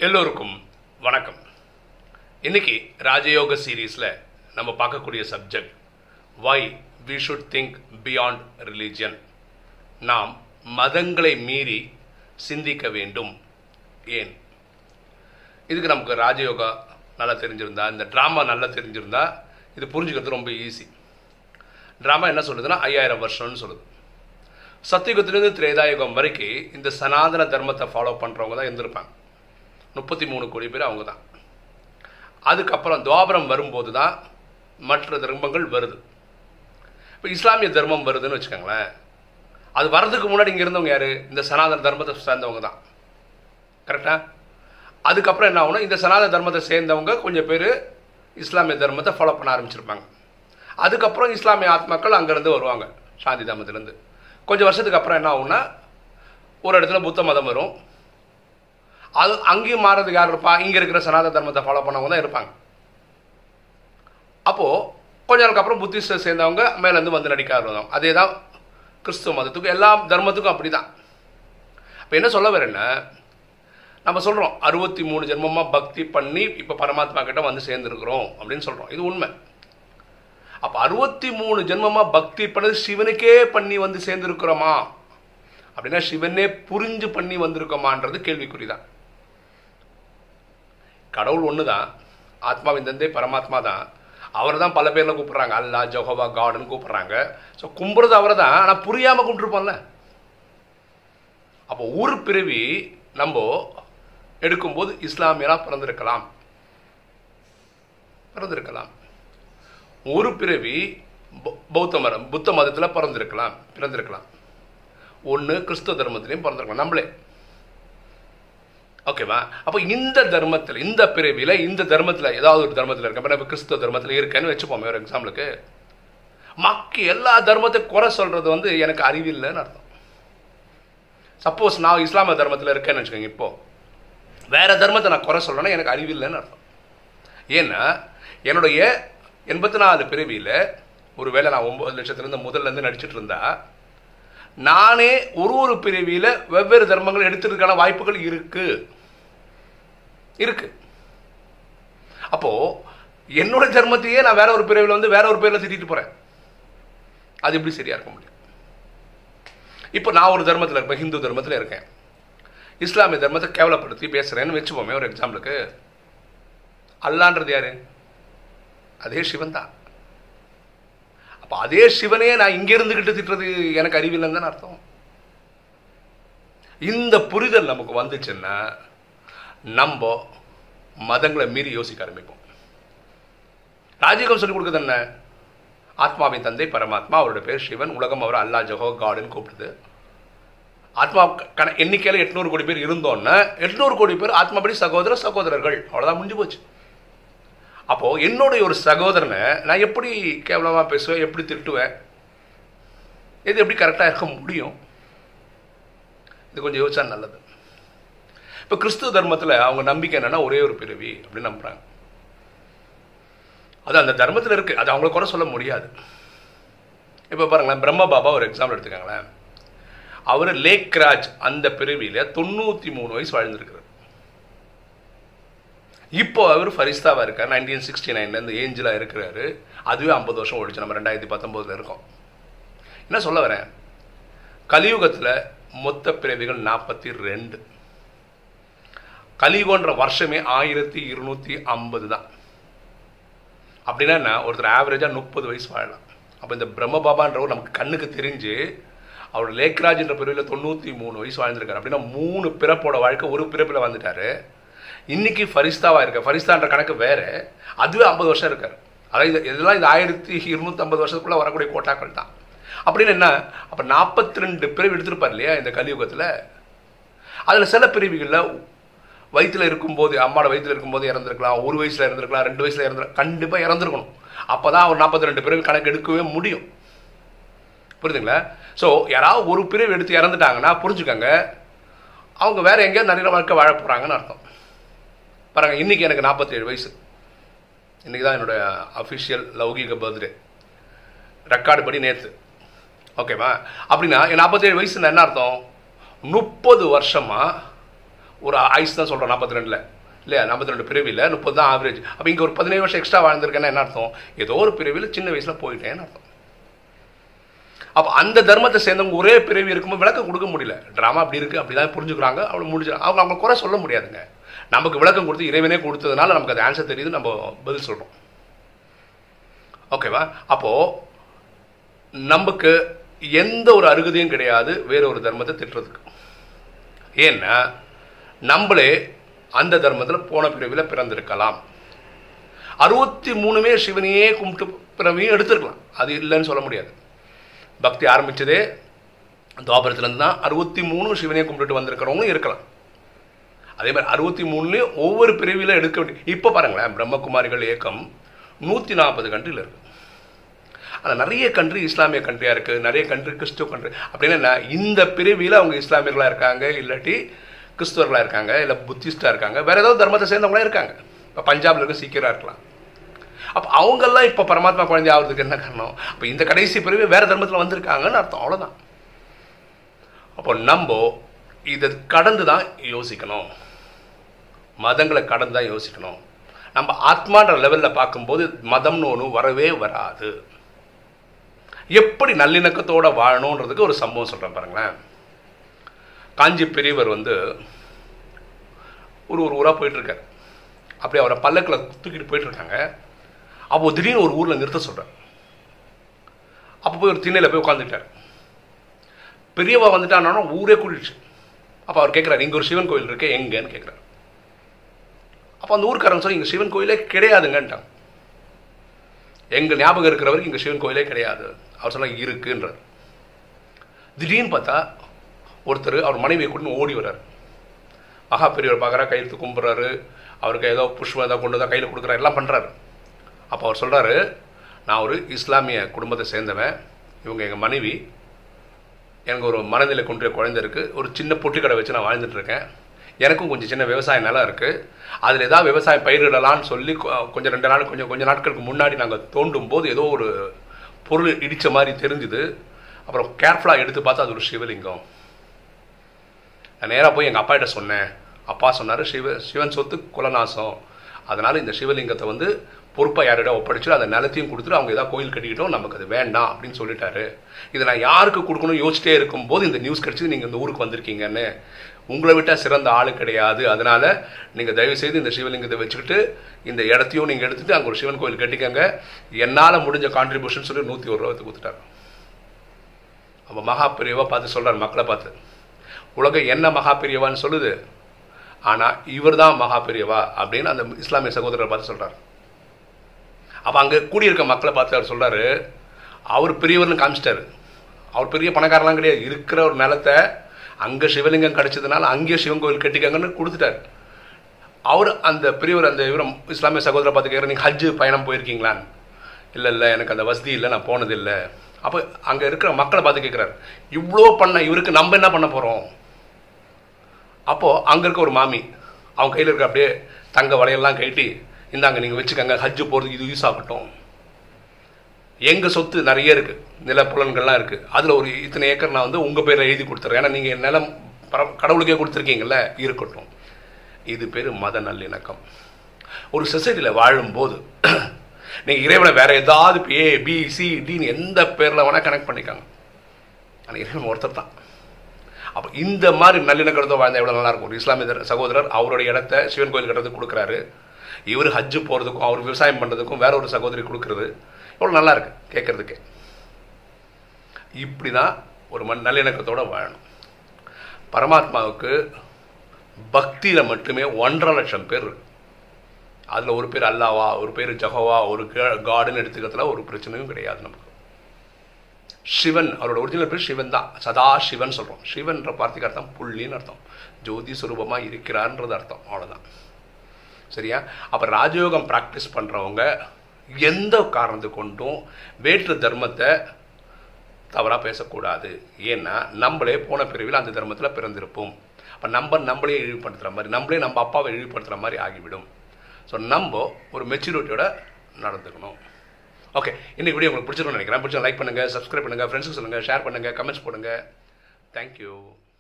எல்லோருக்கும் வணக்கம் இன்னைக்கு ராஜயோக சீரீஸில் நம்ம பார்க்கக்கூடிய subject why we should think beyond religion நாம் மதங்களை மீறி சிந்திக்க வேண்டும் ஏன் இதுக்கு நமக்கு ராஜயோகா நல்லா தெரிஞ்சிருந்தா இந்த ட்ராமா நல்லா தெரிஞ்சிருந்தா இது புரிஞ்சுக்கிறது ரொம்ப ஈஸி ட்ராமா என்ன சொல்லுதுன்னா ஐயாயிரம் வருஷம்னு சொல்லுது சத்தியுகத்திலிருந்து திரேதாயுகம் வரைக்கும் இந்த சனாதன தர்மத்தை ஃபாலோ பண்ணுறவங்க தான் இருந்திருப்பாங்க முப்பத்தி மூணு கோடி பேர் அவங்க தான் அதுக்கப்புறம் துவாபரம் வரும்போது தான் மற்ற தர்மங்கள் வருது இப்போ இஸ்லாமிய தர்மம் வருதுன்னு வச்சுக்கோங்களேன் அது வர்றதுக்கு முன்னாடி இங்கே இருந்தவங்க யார் இந்த சனாதன தர்மத்தை சேர்ந்தவங்க தான் கரெக்டா அதுக்கப்புறம் என்ன ஆகும்னா இந்த சனாதன தர்மத்தை சேர்ந்தவங்க கொஞ்சம் பேர் இஸ்லாமிய தர்மத்தை ஃபாலோ பண்ண ஆரம்பிச்சிருப்பாங்க அதுக்கப்புறம் இஸ்லாமிய ஆத்மாக்கள் அங்கேருந்து வருவாங்க சாந்தி தர்மத்திலேருந்து கொஞ்சம் வருஷத்துக்கு அப்புறம் என்ன ஆகும்னா ஒரு இடத்துல புத்த மதம் வரும் அது அங்கேயும் மாறதுக்கு யார் இருப்பா இங்கே இருக்கிற சனாதன தர்மத்தை ஃபாலோ பண்ணவங்க தான் இருப்பாங்க அப்போது கொஞ்ச நாளுக்கு அப்புறம் புத்திஸ்ட சேர்ந்தவங்க மேலேருந்து வந்து நடிக்க ஆரம்பிவாங்க அதே தான் கிறிஸ்துவ மதத்துக்கும் எல்லா தர்மத்துக்கும் அப்படி தான் இப்போ என்ன சொல்ல வரேன்னா நம்ம சொல்கிறோம் அறுபத்தி மூணு ஜென்மமாக பக்தி பண்ணி இப்போ பரமாத்மா கிட்ட வந்து சேர்ந்துருக்குறோம் அப்படின்னு சொல்கிறோம் இது உண்மை அப்போ அறுபத்தி மூணு ஜென்மமாக பக்தி பண்ணது சிவனுக்கே பண்ணி வந்து சேர்ந்துருக்குறோமா அப்படின்னா சிவனே புரிஞ்சு பண்ணி வந்திருக்கோமான்றது கேள்விக்குறி தான் கடவுள் ஒன்று தான் ஆத்மாவின் தந்தை பரமாத்மா தான் அவர் தான் பல பேரில் கூப்பிட்றாங்க அல்லா ஜோஹோவா காடுன்னு கூப்பிட்றாங்க ஸோ கும்புறது அவர் தான் ஆனால் புரியாமல் கும்பிட்டுருப்போம்ல அப்போ ஊர் பிறவி நம்ம எடுக்கும்போது இஸ்லாமியராக பிறந்திருக்கலாம் பிறந்திருக்கலாம் ஒரு பிறவி பௌத்த மதம் புத்த மதத்தில் பிறந்திருக்கலாம் பிறந்திருக்கலாம் ஒன்று கிறிஸ்தவ தர்மத்திலையும் பிறந்திருக்கலாம் நம்மளே ஓகேவா அப்போ இந்த தர்மத்தில் இந்த பிறவியில் இந்த தர்மத்தில் ஏதாவது ஒரு தர்மத்தில் இருக்க இப்போ கிறிஸ்தவ தர்மத்தில் இருக்கேன்னு வச்சுப்போமே ஒரு எக்ஸாம்பிளுக்கு மக்கி எல்லா தர்மத்தை குறை சொல்கிறது வந்து எனக்கு அறிவில்லைன்னு அர்த்தம் சப்போஸ் நான் இஸ்லாமிய தர்மத்தில் இருக்கேன்னு வச்சுக்கோங்க இப்போ வேற தர்மத்தை நான் குறை சொல்கிறேன்னா எனக்கு அறிவில்லைன்னு அர்த்தம் ஏன்னா என்னுடைய எண்பத்தி நாலு பிறவியில் ஒருவேளை நான் ஒம்பது லட்சத்துலேருந்து முதல்லேருந்து நடிச்சிட்டு இருந்தா நானே ஒரு ஒரு பிரிவியில் வெவ்வேறு தர்மங்கள் எடுத்துறதுக்கான வாய்ப்புகள் இருக்கு இருக்கு அப்போ என்னோட தர்மத்தையே நான் வேற ஒரு பிரிவில் வந்து வேற ஒரு பேரில் திட்டிட்டு போறேன் அது எப்படி சரியா இருக்க முடியும் இப்போ நான் ஒரு தர்மத்தில் இருப்பேன் ஹிந்து தர்மத்தில் இருக்கேன் இஸ்லாமிய தர்மத்தை கேவலப்படுத்தி பேசுறேன்னு வச்சுப்போமே ஒரு எக்ஸாம்பிளுக்கு அல்லான்றது யாரு அதே சிவன் தான் அப்போ அதே சிவனே நான் இங்கே இருந்துக்கிட்டு திட்டுறது எனக்கு அறிவில்லைன்னு தானே அர்த்தம் இந்த புரிதல் நமக்கு வந்துச்சுன்னா நம்ம மதங்களை மீறி யோசிக்க ஆரம்பிப்போம் ராஜயோகம் சொல்லிக் கொடுக்குறது என்ன ஆத்மாவின் தந்தை பரமாத்மா அவரோட பேர் சிவன் உலகம் அவர் அல்லா ஜஹோ காடுன்னு கூப்பிடுது ஆத்மா கண எண்ணிக்கையில் எட்நூறு கோடி பேர் இருந்தோன்னா எட்நூறு கோடி பேர் ஆத்மாபடி சகோதர சகோதரர்கள் அவ்வளோதான் முடிஞ்சு போச்சு அப்போது என்னுடைய ஒரு சகோதரனை நான் எப்படி கேவலமாக பேசுவேன் எப்படி திட்டுவேன் இது எப்படி கரெக்டாக இருக்க முடியும் இது கொஞ்சம் யோசிச்சா நல்லது இப்போ கிறிஸ்துவ தர்மத்தில் அவங்க நம்பிக்கை என்னன்னா ஒரே ஒரு பிறவி அப்படின்னு நம்புகிறாங்க அது அந்த தர்மத்தில் இருக்குது அது அவங்கள குறை சொல்ல முடியாது இப்போ பாருங்களேன் பிரம்ம பாபா ஒரு எக்ஸாம்பிள் எடுத்துக்காங்களேன் அவர் லேக்ராஜ் அந்த பிறவியில் தொண்ணூற்றி மூணு வயசு வாழ்ந்துருக்கிறார் இப்போ அவர் ஃபரிஸ்தாவாக இருக்கார் நைன்டீன் சிக்ஸ்டி நைன்லேருந்து ஏஞ்சலாக இருக்கிறாரு அதுவே ஐம்பது வருஷம் ஓடிச்சு நம்ம ரெண்டாயிரத்தி பத்தொம்போதில் இருக்கோம் என்ன சொல்ல வரேன் கலியுகத்தில் மொத்த பிறவிகள் நாற்பத்தி ரெண்டு கலியுகன்ற வருஷமே ஆயிரத்தி இருநூற்றி ஐம்பது தான் அப்படின்னா என்ன ஒருத்தர் ஆவரேஜாக முப்பது வயசு வாழலாம் அப்போ இந்த பிரம்மபாபான்றவர் நமக்கு கண்ணுக்கு தெரிஞ்சு அவர் லேக்ராஜ்ன்ற பிறவியில் தொண்ணூற்றி மூணு வயசு வாழ்ந்திருக்காரு அப்படின்னா மூணு பிறப்போட வாழ்க்கை ஒரு பிறப்பில் வந்துட்டாரு இன்னைக்கு ஃபரிஸ்தாவாக இருக்க ஃபரிஸ்தான்ற கணக்கு வேறு அதுவே ஐம்பது வருஷம் இருக்கார் அதாவது இதெல்லாம் இந்த ஆயிரத்தி இருநூற்றம்பது வருஷத்துக்குள்ளே வரக்கூடிய கோட்டாக்கள் தான் அப்படின்னு என்ன அப்போ நாற்பத்தி ரெண்டு பிரிவு எடுத்திருப்பார் இல்லையா இந்த கலியுகத்தில் அதில் சில பிரிவுகளில் வயிற்றில் இருக்கும்போது அம்மாவோட வயிற்றில் இருக்கும்போது இறந்துருக்கலாம் ஒரு வயசில் இறந்துருக்கலாம் ரெண்டு வயசில் இறந்து கண்டிப்பாக இறந்துருக்கணும் அப்போ தான் ஒரு நாற்பத்தி ரெண்டு பிரிவு கணக்கு எடுக்கவே முடியும் புரியுதுங்களா ஸோ யாராவது ஒரு பிரிவு எடுத்து இறந்துட்டாங்கன்னா புரிஞ்சுக்கோங்க அவங்க வேற எங்கேயோ நிறைய வாழ்க்கை வாழ போகிறாங்கன்னு அர்த்தம் பாருங்கள் இன்றைக்கி எனக்கு நாற்பத்தேழு வயசு இன்றைக்கி தான் என்னோடய அஃபிஷியல் லௌகீக பர்த்டே ரெக்கார்டு படி நேற்று ஓகேவா அப்படின்னா என் நாற்பத்தேழு வயசுல என்ன அர்த்தம் முப்பது வருஷமாக ஒரு ஆயுஸ் தான் சொல்கிறோம் நாற்பத்தி ரெண்டில் இல்லையா நாற்பத்தி ரெண்டு பிறவியில் முப்பது தான் ஆவரேஜ் அப்போ இங்கே ஒரு பதினேழு வருஷம் எக்ஸ்ட்ரா வாழ்ந்திருக்கேன்னா என்ன அர்த்தம் ஏதோ ஒரு பிறவியில் சின்ன வயசில் போயிட்டேன்னு அர்த்தம் அப்போ அந்த தர்மத்தை சேர்ந்தவங்க ஒரே பிறவி இருக்கும்போது விளக்கம் கொடுக்க முடியல ட்ராமா அப்படி இருக்குது அப்படி தான் புரிஞ்சுக்கிறாங்க அவ்வளோ முடிஞ்சு அவங்க அவங்க குறை சொல்ல முடியாதுங்க நமக்கு விளக்கம் கொடுத்து இறைவனே கொடுத்ததுனால நமக்கு அது ஆன்சர் தெரியுது நம்ம பதில் சொல்கிறோம் ஓகேவா அப்போது நமக்கு எந்த ஒரு அருகதையும் கிடையாது வேற ஒரு தர்மத்தை திட்டுறதுக்கு ஏன்னா நம்மளே அந்த தர்மத்தில் போன பிறவியில் பிறந்திருக்கலாம் அறுபத்தி மூணுமே சிவனையே கும்பிட்டு பிறவியும் எடுத்துருக்கலாம் அது இல்லைன்னு சொல்ல முடியாது பக்தி ஆரம்பித்ததே துவாபரத்துலேருந்து தான் அறுபத்தி மூணு சிவனையை கும்பிட்டுட்டு வந்திருக்கிறவங்களும் இருக்கலாம் அதே மாதிரி அறுபத்தி மூணுலேயும் ஒவ்வொரு பிரிவிலும் எடுக்க வேண்டிய இப்போ பாருங்களேன் பிரம்மகுமாரிகள் இயக்கம் நூற்றி நாற்பது கண்ட்ரியில் இருக்குது ஆனால் நிறைய கண்ட்ரி இஸ்லாமிய கண்ட்ரியாக இருக்குது நிறைய கண்ட்ரி கிறிஸ்துவ கண்ட்ரி அப்படின்னா என்ன இந்த பிரிவியில் அவங்க இஸ்லாமியர்களாக இருக்காங்க இல்லாட்டி கிறிஸ்துவர்களாக இருக்காங்க இல்லை புத்திஸ்டாக இருக்காங்க வேறு ஏதாவது தர்மத்தை சேர்ந்தவங்களா இருக்காங்க இப்போ பஞ்சாபில் இருக்க சீக்கியராக இருக்கலாம் அப்போ அவங்கெல்லாம் இப்போ பரமாத்மா குழந்தை ஆகிறதுக்கு என்ன காரணம் அப்போ இந்த கடைசி பிரிவு வேறு தர்மத்தில் வந்திருக்காங்கன்னு அர்த்தம் அவ்வளோதான் அப்போ நம்ம இதை கடந்து தான் யோசிக்கணும் மதங்களை கடந்து தான் யோசிக்கணும் நம்ம ஆத்மான்ற லெவலில் பார்க்கும்போது மதம்னு ஒன்று வரவே வராது எப்படி நல்லிணக்கத்தோட வாழணுன்றதுக்கு ஒரு சம்பவம் சொல்கிறேன் பாருங்களேன் காஞ்சி பெரியவர் வந்து ஒரு ஒரு ஊராக போயிட்டுருக்கார் அப்படி அவரை பல்லக்கில் தூக்கிட்டு போயிட்டுருக்காங்க அப்போ திடீர்னு ஒரு ஊரில் நிறுத்த சொல்கிறார் அப்போ போய் ஒரு திண்ணையில் போய் உட்காந்துட்டார் பெரியவா வந்துட்டான்னா ஊரே கூடிடுச்சு அப்போ அவர் கேட்குறாரு இங்கே ஒரு சிவன் கோயில் இருக்கு எங்கன்னு கேட்குறாரு அப்போ அந்த ஊருக்காரங்க சொல்லி இங்கே சிவன் கோயிலே கிடையாதுங்கன்ட்டாங்க எங்கள் ஞாபகம் இருக்கிற வரைக்கும் இங்கே சிவன் கோயிலே கிடையாது அவர் சொன்ன இருக்குன்றார் திடீர்னு பார்த்தா ஒருத்தர் அவர் மனைவியை கொண்டு ஓடி வர்றார் மகா பெரியவர் பார்க்குறா கையெழுத்து கும்பிட்றாரு அவருக்கு ஏதோ புஷ்பம் ஏதோ கொண்டு தான் கையில் கொடுக்குறாரு எல்லாம் பண்ணுறாரு அப்போ அவர் சொல்கிறாரு நான் ஒரு இஸ்லாமிய குடும்பத்தை சேர்ந்தவன் இவங்க எங்கள் மனைவி எனக்கு ஒரு மனநிலை கொன்ற குழந்தை இருக்குது ஒரு சின்ன பொட்டி கடை வச்சு நான் வாழ்ந்துட்டுருக்கேன் எனக்கும் கொஞ்சம் சின்ன விவசாய நிலம் இருக்குது அதில் ஏதாவது விவசாயம் பயிரிடலான்னு சொல்லி கொஞ்சம் ரெண்டு நாள் கொஞ்சம் கொஞ்சம் நாட்களுக்கு முன்னாடி நாங்கள் தோண்டும் போது ஏதோ ஒரு பொருள் இடித்த மாதிரி தெரிஞ்சுது அப்புறம் கேர்ஃபுல்லாக எடுத்து பார்த்தா அது ஒரு சிவலிங்கம் நான் நேராக போய் எங்கள் அப்பாகிட்ட சொன்னேன் அப்பா சொன்னார் சிவ சிவன் சொத்து குலநாசம் அதனால் இந்த சிவலிங்கத்தை வந்து பொறுப்பாக யாரிடம் ஒப்படைச்சு அந்த நிலத்தையும் கொடுத்துட்டு அவங்க ஏதாவது கோயில் கட்டிக்கிட்டோம் நமக்கு அது வேண்டாம் அப்படின்னு சொல்லிட்டாரு இதை நான் யாருக்கு கொடுக்கணும் யோசிச்சிட்டே இருக்கும்போது இந்த நியூஸ் கிடச்சி நீங்கள் இந்த ஊருக்கு வந்திருக்கீங்கன்னு உங்களை விட்டால் சிறந்த ஆள் கிடையாது அதனால் நீங்கள் தயவுசெய்து இந்த சிவலிங்கத்தை வச்சுக்கிட்டு இந்த இடத்தையும் நீங்கள் எடுத்துகிட்டு அங்கே ஒரு சிவன் கோயில் கட்டிக்கங்க என்னால் முடிஞ்ச கான்ட்ரிபியூஷன் சொல்லி நூற்றி ஒரு ரூபா கொடுத்துட்டாரு அப்போ மகா பெரியவா பார்த்து சொல்கிறார் மக்களை பார்த்து உலகம் என்ன மகா பெரியவான்னு சொல்லுது ஆனால் இவர் தான் மகா பெரியவா அப்படின்னு அந்த இஸ்லாமிய சகோதரரை பார்த்து சொல்கிறார் அப்போ அங்கே கூடியிருக்க மக்களை பார்த்து அவர் சொல்கிறாரு அவர் பெரியவர்னு காமிச்சிட்டாரு அவர் பெரிய பணக்காரலாம் கிடையாது இருக்கிற ஒரு நிலத்தை அங்கே சிவலிங்கம் கிடச்சதுனால அங்கேயே சிவன் கோவில் கட்டிக்காங்கன்னு கொடுத்துட்டார் அவர் அந்த பெரியவர் அந்த இவர் இஸ்லாமிய சகோதரரை பார்த்து கேட்குற நீங்கள் ஹஜ்ஜு பயணம் போயிருக்கீங்களான்னு இல்லை இல்லை எனக்கு அந்த வசதி இல்லை நான் போனதில்லை அப்போ அங்கே இருக்கிற மக்களை பார்த்து கேட்குறாரு இவ்வளோ பண்ண இவருக்கு நம்ம என்ன பண்ண போகிறோம் அப்போது அங்கே இருக்க ஒரு மாமி அவங்க கையில் இருக்க அப்படியே தங்க வளையெல்லாம் கட்டி இந்தாங்க நீங்கள் வச்சுக்கோங்க ஹஜ்ஜு போகிறதுக்கு இது யூஸ் ஆகட்டும் எங்கள் சொத்து நிறைய இருக்குது நிலப்புலன்கள்லாம் இருக்குது அதில் ஒரு இத்தனை ஏக்கர் நான் வந்து உங்கள் பேரில் எழுதி கொடுத்துறேன் ஏன்னா நீங்கள் நிலம் பர கடவுளுக்கே கொடுத்துருக்கீங்கல்ல இருக்கட்டும் இது பேர் மத நல்லிணக்கம் ஒரு சொசைட்டியில் வாழும்போது நீங்கள் இறைவனை வேறு ஏதாவது ஏ பி சி டின்னு எந்த பேரில் வேணால் கனெக்ட் பண்ணிக்காங்க ஆனால் இறைவன் ஒருத்தர் தான் அப்போ இந்த மாதிரி நல்லிணக்கத்தை வாழ்ந்த எவ்வளோ நல்லாயிருக்கும் ஒரு இஸ்லாமிய சகோதரர் அவருடைய இடத்த சிவன் கோயில் கட்டுறதுக்கு கொடுக்குறாரு இவர் ஹஜ்ஜு போகிறதுக்கும் அவர் விவசாயம் பண்ணுறதுக்கும் வேற ஒரு சகோதரி கொடுக்குறது எவ்வளோ நல்லா இருக்கு கேட்குறதுக்கு இப்படி தான் ஒரு மண் நல்லிணக்கத்தோடு வாழணும் பரமாத்மாவுக்கு பக்தியில் மட்டுமே ஒன்றரை லட்சம் பேர் இருக்கு அதில் ஒரு பேர் அல்லாவா ஒரு பேர் ஜஹோவா ஒரு காடுன்னு எடுத்துக்கிறதுல ஒரு பிரச்சனையும் கிடையாது நமக்கு சிவன் அவரோட ஒரிஜினல் பேர் சிவன் தான் சதா சிவன் சொல்கிறோம் சிவன்ற வார்த்தைக்கு அர்த்தம் புள்ளின்னு அர்த்தம் ஜோதி சுரூபமாக இருக்கிறான்றது அர்த்தம் அவ்வளோதான் சரியா அப்போ ராஜயோகம் ப்ராக்டிஸ் பண்ணுறவங்க எந்த காரணத்தை கொண்டும் வேற்று தர்மத்தை தவறாக பேசக்கூடாது ஏன்னா நம்மளே போன பிரிவில் அந்த தர்மத்தில் பிறந்திருப்போம் அப்போ நம்ம நம்மளே இழிவுபடுத்துகிற மாதிரி நம்மளே நம்ம அப்பாவை இழிவுபடுத்துகிற மாதிரி ஆகிவிடும் ஸோ நம்ம ஒரு மெச்சூரிட்டியோட நடந்துக்கணும் ஓகே இன்னைக்கு வீடியோ உங்களுக்கு பிடிச்சிருக்கும்னு நினைக்கிறேன் பிடிச்சா லைக் பண்ணுங்கள் சப்ஸ்கிரைப் பண்ணுங்கள் ஃப்ரெண்ட்ஸுக்கு சொல்லுங்கள் ஷேர் பண்ணுங்கள் கமெண்ட்ஸ் போடுங்கள் தேங்க்யூ